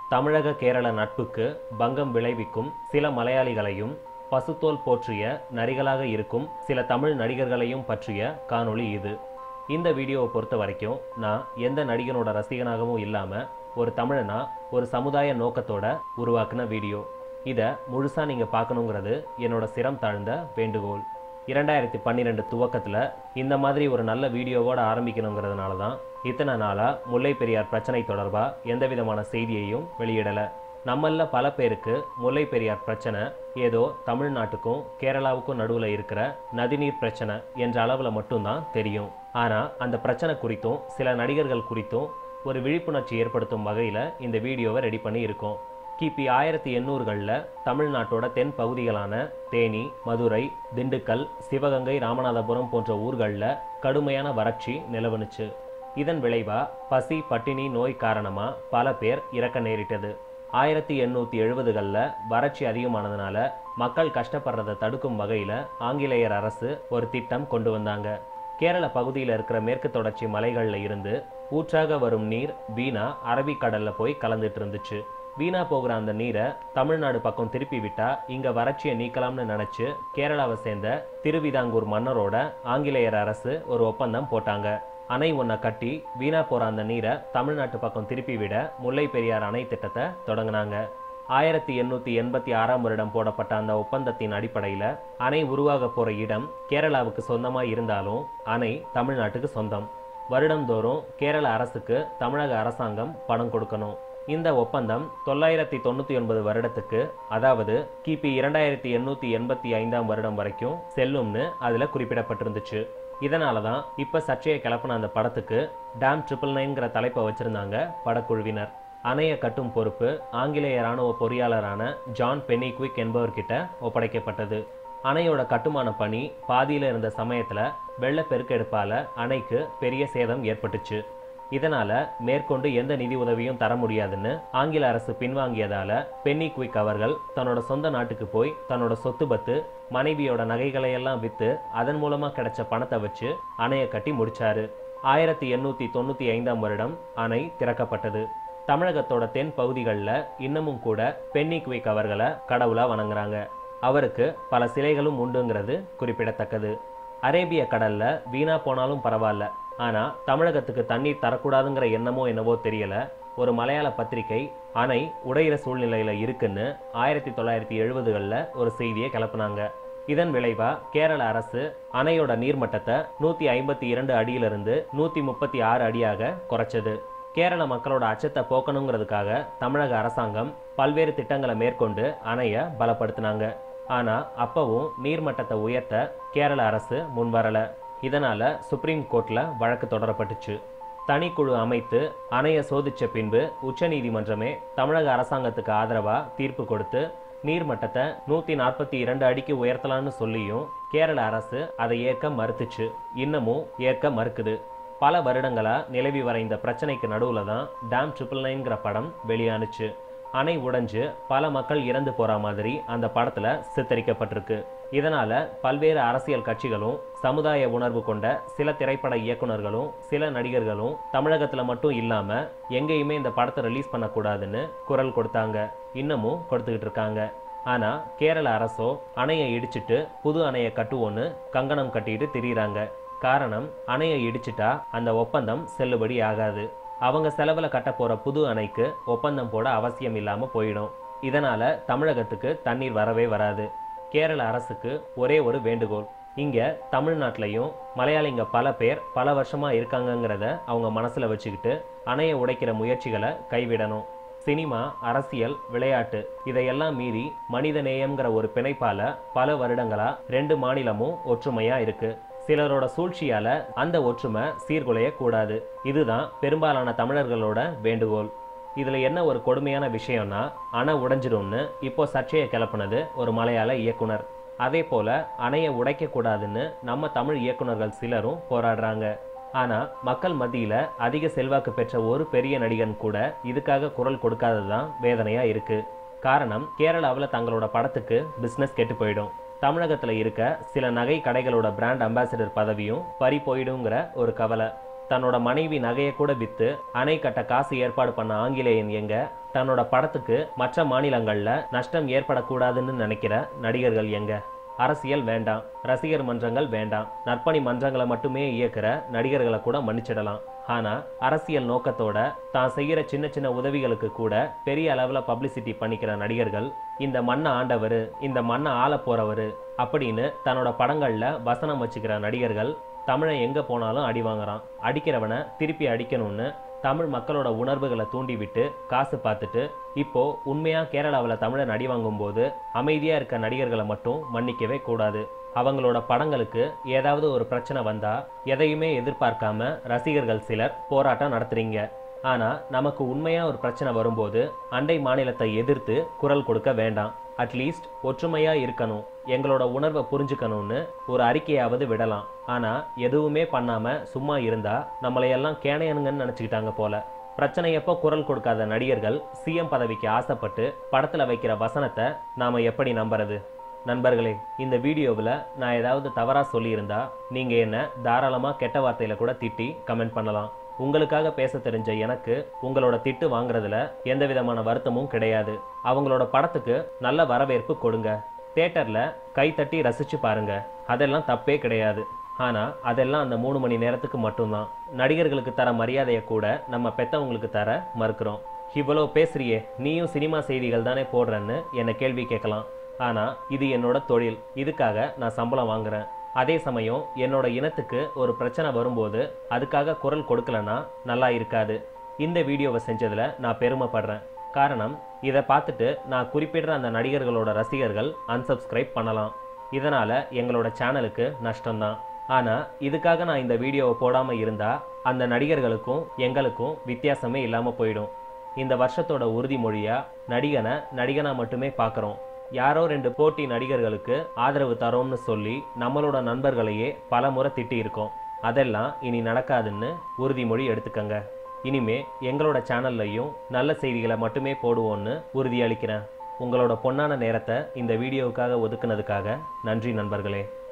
தமிழக கேரள நட்புக்கு பங்கம் விளைவிக்கும் சில மலையாளிகளையும் பசுத்தோல் போற்றிய நரிகளாக இருக்கும் சில தமிழ் நடிகர்களையும் பற்றிய காணொளி இது இந்த வீடியோவை பொறுத்த வரைக்கும் நான் எந்த நடிகனோட ரசிகனாகவும் இல்லாமல் ஒரு தமிழனா ஒரு சமுதாய நோக்கத்தோட உருவாக்குன வீடியோ இதை முழுசாக நீங்கள் பார்க்கணுங்கிறது என்னோட சிரம் தாழ்ந்த வேண்டுகோள் இரண்டாயிரத்தி பன்னிரெண்டு துவக்கத்தில் இந்த மாதிரி ஒரு நல்ல வீடியோவோட ஆரம்பிக்கணுங்கிறதுனால தான் இத்தனை நாளாக முல்லை பெரியார் பிரச்சனை தொடர்பாக எந்த விதமான செய்தியையும் வெளியிடலை நம்மள பல பேருக்கு முல்லை பெரியார் பிரச்சனை ஏதோ தமிழ்நாட்டுக்கும் கேரளாவுக்கும் நடுவில் இருக்கிற நதிநீர் பிரச்சனை என்ற அளவில் மட்டும்தான் தெரியும் ஆனால் அந்த பிரச்சனை குறித்தும் சில நடிகர்கள் குறித்தும் ஒரு விழிப்புணர்ச்சி ஏற்படுத்தும் வகையில் இந்த வீடியோவை ரெடி பண்ணி இருக்கோம் கிபி ஆயிரத்தி எண்ணூறுகளில் தமிழ்நாட்டோட தென் பகுதிகளான தேனி மதுரை திண்டுக்கல் சிவகங்கை ராமநாதபுரம் போன்ற ஊர்களில் கடுமையான வறட்சி நிலவுனுச்சு இதன் விளைவா பசி பட்டினி நோய் காரணமாக பல பேர் இறக்க நேரிட்டது ஆயிரத்தி எண்ணூற்றி எழுபதுகளில் வறட்சி அதிகமானதுனால மக்கள் கஷ்டப்படுறதை தடுக்கும் வகையில் ஆங்கிலேயர் அரசு ஒரு திட்டம் கொண்டு வந்தாங்க கேரள பகுதியில் இருக்கிற மேற்கு தொடர்ச்சி மலைகளில் இருந்து ஊற்றாக வரும் நீர் வீணா அரபிக்கடலில் போய் கலந்துட்டு இருந்துச்சு வீணா போகிற அந்த நீரை தமிழ்நாடு பக்கம் திருப்பி விட்டா இங்க வறட்சியை நீக்கலாம்னு நினைச்சு கேரளாவை சேர்ந்த திருவிதாங்கூர் மன்னரோட ஆங்கிலேயர் அரசு ஒரு ஒப்பந்தம் போட்டாங்க அணை ஒன்றை கட்டி வீணா போற அந்த நீரை தமிழ்நாட்டு பக்கம் திருப்பி விட முல்லை பெரியார் அணை திட்டத்தை தொடங்கினாங்க ஆயிரத்தி எண்ணூற்றி எண்பத்தி ஆறாம் வருடம் போடப்பட்ட அந்த ஒப்பந்தத்தின் அடிப்படையில் அணை உருவாக போகிற இடம் கேரளாவுக்கு சொந்தமாக இருந்தாலும் அணை தமிழ்நாட்டுக்கு சொந்தம் வருடந்தோறும் கேரள அரசுக்கு தமிழக அரசாங்கம் பணம் கொடுக்கணும் இந்த ஒப்பந்தம் தொள்ளாயிரத்தி தொண்ணூற்றி ஒன்பது வருடத்துக்கு அதாவது கிபி இரண்டாயிரத்தி எண்ணூற்றி எண்பத்தி ஐந்தாம் வருடம் வரைக்கும் செல்லும்னு அதில் குறிப்பிடப்பட்டிருந்துச்சு இதனால தான் இப்போ சர்ச்சையை கிளப்பின அந்த படத்துக்கு டேம் ட்ரிபிள் நைன்கிற தலைப்பை வச்சிருந்தாங்க படக்குழுவினர் அணையை கட்டும் பொறுப்பு ஆங்கிலேய ராணுவ பொறியாளரான ஜான் பெனிக்விக் என்பவர்கிட்ட ஒப்படைக்கப்பட்டது அணையோட கட்டுமான பணி பாதியில் இருந்த சமயத்தில் வெள்ளப்பெருக்கெடுப்பால் அணைக்கு பெரிய சேதம் ஏற்பட்டுச்சு இதனால மேற்கொண்டு எந்த நிதி உதவியும் தர முடியாதுன்னு ஆங்கில அரசு பின்வாங்கியதால பென்னி குவிக் அவர்கள் தன்னோட சொந்த நாட்டுக்கு போய் தன்னோட சொத்து பத்து மனைவியோட நகைகளை எல்லாம் வித்து அதன் மூலமா கிடைச்ச பணத்தை வச்சு அணையை கட்டி முடிச்சாரு ஆயிரத்தி எண்ணூத்தி தொண்ணூத்தி ஐந்தாம் வருடம் அணை திறக்கப்பட்டது தமிழகத்தோட தென் பகுதிகளில் இன்னமும் கூட பென்னி குவிக் அவர்களை கடவுளா வணங்குறாங்க அவருக்கு பல சிலைகளும் உண்டுங்கிறது குறிப்பிடத்தக்கது அரேபிய கடல்ல வீணா போனாலும் பரவாயில்ல ஆனா தமிழகத்துக்கு தண்ணீர் தரக்கூடாதுங்கிற எண்ணமோ என்னவோ தெரியல ஒரு மலையாள பத்திரிகை அணை உடையிற சூழ்நிலையில இருக்குன்னு ஆயிரத்தி தொள்ளாயிரத்தி எழுபதுகளில் ஒரு செய்தியை கிளப்புனாங்க இதன் விளைவா கேரள அரசு அணையோட நீர்மட்டத்தை நூத்தி ஐம்பத்தி இரண்டு அடியிலிருந்து நூத்தி முப்பத்தி ஆறு அடியாக குறைச்சது கேரள மக்களோட அச்சத்தை போக்கணுங்கிறதுக்காக தமிழக அரசாங்கம் பல்வேறு திட்டங்களை மேற்கொண்டு அணையை பலப்படுத்தினாங்க ஆனா அப்பவும் நீர்மட்டத்தை உயர்த்த கேரள அரசு முன்வரல இதனால சுப்ரீம் கோர்ட்ல வழக்கு தொடரப்பட்டுச்சு தனிக்குழு அமைத்து அணையை சோதிச்ச பின்பு உச்சநீதிமன்றமே தமிழக அரசாங்கத்துக்கு ஆதரவா தீர்ப்பு கொடுத்து நீர்மட்டத்தை நூத்தி நாற்பத்தி இரண்டு அடிக்கு உயர்த்தலாம்னு சொல்லியும் கேரள அரசு அதை ஏற்க மறுத்துச்சு இன்னமும் ஏற்க மறுக்குது பல வருடங்களா நிலவி வர இந்த பிரச்சனைக்கு நடுவுல தான் டேம் ட்ரிபிள் நைன்கிற படம் வெளியானுச்சு அணை உடைஞ்சு பல மக்கள் இறந்து போற மாதிரி அந்த படத்துல சித்தரிக்கப்பட்டிருக்கு இதனால பல்வேறு அரசியல் கட்சிகளும் சமுதாய உணர்வு கொண்ட சில திரைப்பட இயக்குனர்களும் சில நடிகர்களும் தமிழகத்துல மட்டும் இல்லாம எங்கேயுமே இந்த படத்தை ரிலீஸ் பண்ணக்கூடாதுன்னு குரல் கொடுத்தாங்க இன்னமும் கொடுத்துக்கிட்டு இருக்காங்க ஆனா கேரள அரசோ அணையை இடிச்சிட்டு புது அணையை கட்டுவோன்னு கங்கணம் கட்டிட்டு திரியிறாங்க காரணம் அணையை இடிச்சிட்டா அந்த ஒப்பந்தம் செல்லுபடி ஆகாது அவங்க செலவுல கட்ட போற புது அணைக்கு ஒப்பந்தம் போட அவசியம் இல்லாம போயிடும் இதனால தமிழகத்துக்கு தண்ணீர் வரவே வராது கேரள அரசுக்கு ஒரே ஒரு வேண்டுகோள் இங்க தமிழ்நாட்டிலையும் மலையாளிங்க பல பேர் பல வருஷமா இருக்காங்கங்கிறத அவங்க மனசுல வச்சுக்கிட்டு அணையை உடைக்கிற முயற்சிகளை கைவிடணும் சினிமா அரசியல் விளையாட்டு இதையெல்லாம் மீறி மனித நேயம்ங்கிற ஒரு பிணைப்பால பல வருடங்களா ரெண்டு மாநிலமும் ஒற்றுமையா இருக்கு சிலரோட சூழ்ச்சியால அந்த ஒற்றுமை சீர்குலைய கூடாது இதுதான் பெரும்பாலான தமிழர்களோட வேண்டுகோள் இதுல என்ன ஒரு கொடுமையான விஷயம்னா அணை உடைஞ்சிடும்னு இப்போ சர்ச்சையை கிளப்புனது ஒரு மலையாள இயக்குனர் அதே போல அணையை உடைக்க கூடாதுன்னு நம்ம தமிழ் இயக்குனர்கள் சிலரும் போராடுறாங்க ஆனா மக்கள் மத்தியில அதிக செல்வாக்கு பெற்ற ஒரு பெரிய நடிகன் கூட இதுக்காக குரல் கொடுக்காததுதான் வேதனையா இருக்கு காரணம் கேரளாவில் தங்களோட படத்துக்கு பிஸ்னஸ் கெட்டு போயிடும் தமிழகத்தில் இருக்க சில நகை கடைகளோட பிராண்ட் அம்பாசிடர் பதவியும் பறி போயிடுங்கிற ஒரு கவலை தன்னோட மனைவி நகையை கூட வித்து அணை கட்ட காசு ஏற்பாடு பண்ண ஆங்கிலேயன் எங்க தன்னோட படத்துக்கு மற்ற மாநிலங்கள்ல நஷ்டம் ஏற்படக்கூடாதுன்னு நினைக்கிற நடிகர்கள் எங்க அரசியல் வேண்டாம் ரசிகர் மன்றங்கள் வேண்டாம் நற்பணி மன்றங்களை மட்டுமே இயக்குற நடிகர்களை கூட மன்னிச்சிடலாம் ஆனா அரசியல் நோக்கத்தோட தான் செய்யற சின்ன சின்ன உதவிகளுக்கு கூட பெரிய அளவுல பப்ளிசிட்டி பண்ணிக்கிற நடிகர்கள் இந்த மண்ணை ஆண்டவர் இந்த மண்ணை ஆள போறவர் அப்படின்னு தன்னோட படங்கள்ல வசனம் வச்சுக்கிற நடிகர்கள் தமிழன் எங்க போனாலும் அடி வாங்குறான் அடிக்கிறவனை திருப்பி அடிக்கணும்னு தமிழ் மக்களோட உணர்வுகளை தூண்டிவிட்டு காசு பார்த்துட்டு இப்போ உண்மையா கேரளாவில் தமிழன் அடி வாங்கும்போது அமைதியா இருக்க நடிகர்களை மட்டும் மன்னிக்கவே கூடாது அவங்களோட படங்களுக்கு ஏதாவது ஒரு பிரச்சனை வந்தா எதையுமே எதிர்பார்க்காம ரசிகர்கள் சிலர் போராட்டம் நடத்துறீங்க ஆனா நமக்கு உண்மையா ஒரு பிரச்சனை வரும்போது அண்டை மாநிலத்தை எதிர்த்து குரல் கொடுக்க வேண்டாம் அட்லீஸ்ட் ஒற்றுமையா இருக்கணும் எங்களோட உணர்வை புரிஞ்சுக்கணும்னு ஒரு அறிக்கையாவது விடலாம் ஆனா எதுவுமே பண்ணாம சும்மா இருந்தா நம்மளையெல்லாம் கேனையனுங்கன்னு நினைச்சுக்கிட்டாங்க போல பிரச்சனையப்போ குரல் கொடுக்காத நடிகர்கள் சிஎம் பதவிக்கு ஆசைப்பட்டு படத்துல வைக்கிற வசனத்தை நாம எப்படி நம்புறது நண்பர்களே இந்த வீடியோவில் நான் ஏதாவது தவறாக சொல்லியிருந்தா நீங்கள் என்ன தாராளமாக கெட்ட வார்த்தையில் கூட திட்டி கமெண்ட் பண்ணலாம் உங்களுக்காக பேச தெரிஞ்ச எனக்கு உங்களோட திட்டு வாங்குறதுல எந்த விதமான வருத்தமும் கிடையாது அவங்களோட படத்துக்கு நல்ல வரவேற்பு கொடுங்க தேட்டரில் கை தட்டி ரசிச்சு பாருங்க அதெல்லாம் தப்பே கிடையாது ஆனால் அதெல்லாம் அந்த மூணு மணி நேரத்துக்கு மட்டும்தான் நடிகர்களுக்கு தர மரியாதையை கூட நம்ம பெத்தவங்களுக்கு தர மறுக்கிறோம் இவ்வளோ பேசுறியே நீயும் சினிமா செய்திகள் தானே போடுறேன்னு என்னை கேள்வி கேட்கலாம் ஆனால் இது என்னோட தொழில் இதுக்காக நான் சம்பளம் வாங்குறேன் அதே சமயம் என்னோட இனத்துக்கு ஒரு பிரச்சனை வரும்போது அதுக்காக குரல் கொடுக்கலனா நல்லா இருக்காது இந்த வீடியோவை செஞ்சதில் நான் பெருமைப்படுறேன் காரணம் இதை பார்த்துட்டு நான் குறிப்பிடுற அந்த நடிகர்களோட ரசிகர்கள் unsubscribe பண்ணலாம் இதனால் எங்களோட சேனலுக்கு நஷ்டம்தான் ஆனால் இதுக்காக நான் இந்த வீடியோவை போடாமல் இருந்தால் அந்த நடிகர்களுக்கும் எங்களுக்கும் வித்தியாசமே இல்லாமல் போயிடும் இந்த வருஷத்தோட உறுதிமொழியாக நடிகனை நடிகனா மட்டுமே பார்க்குறோம் யாரோ ரெண்டு போட்டி நடிகர்களுக்கு ஆதரவு தரோம்னு சொல்லி நம்மளோட நண்பர்களையே பல முறை திட்டி இருக்கோம் அதெல்லாம் இனி நடக்காதுன்னு உறுதிமொழி எடுத்துக்கங்க இனிமே எங்களோட சேனல்லையும் நல்ல செய்திகளை மட்டுமே போடுவோன்னு உறுதியளிக்கிறேன் உங்களோட பொன்னான நேரத்தை இந்த வீடியோவுக்காக ஒதுக்குனதுக்காக நன்றி நண்பர்களே